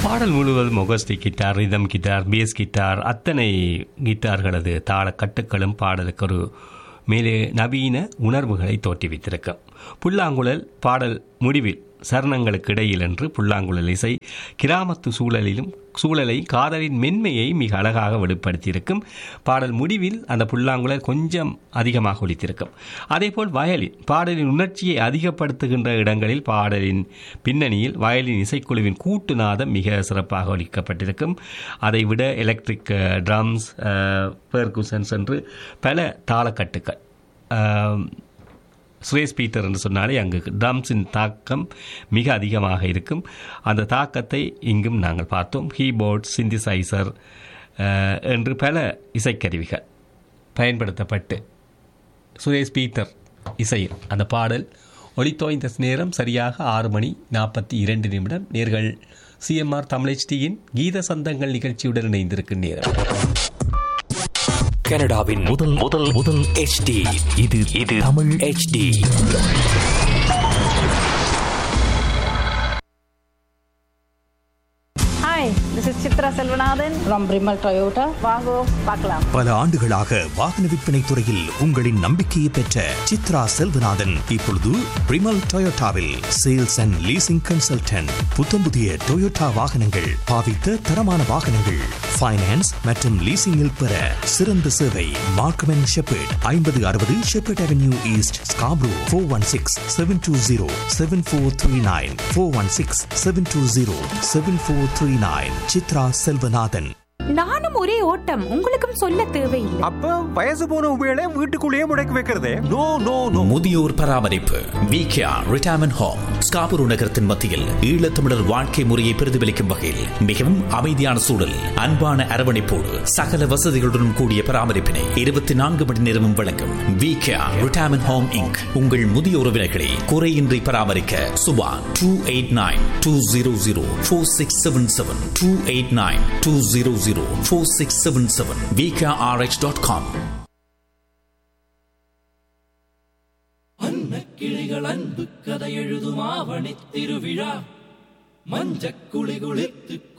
பாடல் முழுவதும் acoustic guitar rhythm guitar bass guitar அத்தனை கிட்டார்களது தாள கட்டுக்களும் பாடலுக்கு ஒரு மேலே நவீன உணர்வுகளை தோற்றுவித்திருக்கும் புல்லாங்குழல் பாடல் முடிவில் சரணங்களுக்கு இடையில் என்று புல்லாங்குழல் இசை கிராமத்து சூழலிலும் சூழலை காதலின் மென்மையை மிக அழகாக வெளிப்படுத்தியிருக்கும் பாடல் முடிவில் அந்த புல்லாங்குழல் கொஞ்சம் அதிகமாக ஒலித்திருக்கும் அதேபோல் வயலின் பாடலின் உணர்ச்சியை அதிகப்படுத்துகின்ற இடங்களில் பாடலின் பின்னணியில் வயலின் இசைக்குழுவின் கூட்டு நாதம் மிக சிறப்பாக ஒலிக்கப்பட்டிருக்கும் அதைவிட எலக்ட்ரிக் ட்ரம்ஸ் பெர்குசன்ஸ் என்று பல தாளக்கட்டுக்கள் அஹ், சுரேஷ் பீட்டர் என்று சொன்னாலே அங்கு ட்ரம்ஸின் தாக்கம் மிக அதிகமாக இருக்கும் அந்த தாக்கத்தை இங்கும் நாங்கள் பார்த்தோம் கீபோர்ட் சிந்திசைசர் என்று பல இசைக்கருவிகள் பயன்படுத்தப்பட்டு சுரேஷ் பீட்டர் இசையில் அந்த பாடல் ஒளித்தோய்ந்த நேரம் சரியாக ஆறு மணி நாற்பத்தி இரண்டு நிமிடம் நேர்கள் சிஎம்ஆர் தமிழ்ச்சியின் கீத சந்தங்கள் நிகழ்ச்சியுடன் இணைந்திருக்கும் நேரம் கனடாவின் முதல் முதல் முதல் HD இது இது Tamil HD hi this is Chitra Selvanathan from Brimal Toyota. வாங்கோ பார்க்கலாம் பல ஆண்டுகளாக வாகன விற்பனை துறையில் உங்களின் நம்பிக்கையை பெற்ற சித்ரா செல்வநாதன் இப்பொழுது பிரிமல் டொயோட்டாவில் சேல்ஸ் அண்ட் லீசிங் கன்சல்டன்ட் புத்தம் புதிய டொயோட்டா வாகனங்கள் பாவித்த தரமான வாகனங்கள் ஃபைனான்ஸ் மற்றும் லீசிங்கில் பெற சிறந்த சேவை மார்க்கம் அண்ட் ஷெப்பர்ட் ஐம்பது அறுபது Shepherd Avenue East Scarborough four one six seven two zero seven four three nine four one six seven two zero seven four three nine Chitra Selvanathan நானும் ஒரே ஓட்டம் உங்களுக்கும் சொல்ல தேவையில்லை அப்ப வயசு போன உபயோக வீட்டுக்குள்ளேயே முடக்கி வைக்கிறதே நோ நோ நோ முதியோர் பராமரிப்பு விகேஆ ரிட்டையர்மெண்ட் ஹோம் ஸ்காபுரு நகரத்தின் மத்தியில் ஈழத்தமிழர் வாழ்க்கை முறையை பிரதிபலிக்கும் வகையில் மிகவும் அமைதியான சூழல் அன்பான அரவணைப்போடு சகல வசதிகளுடன் கூடிய பராமரிப்பினை இருபத்தி நான்கு மணி நேரமும் வழங்கும் விகேஆ ரிட்டையர்மெண்ட் ஹோம் இங்க் உங்கள் முதிய உறவினர்களை குறையின்றி பராமரிக்க Suba two eight nine two zero zero four six seven seven two eight nine two zero zero four six seven seven VKRH dot com கிளிகள் அன்பு கதை எழுதும் ஆவணி திருவிழா மஞ்சக்குளி குளித்து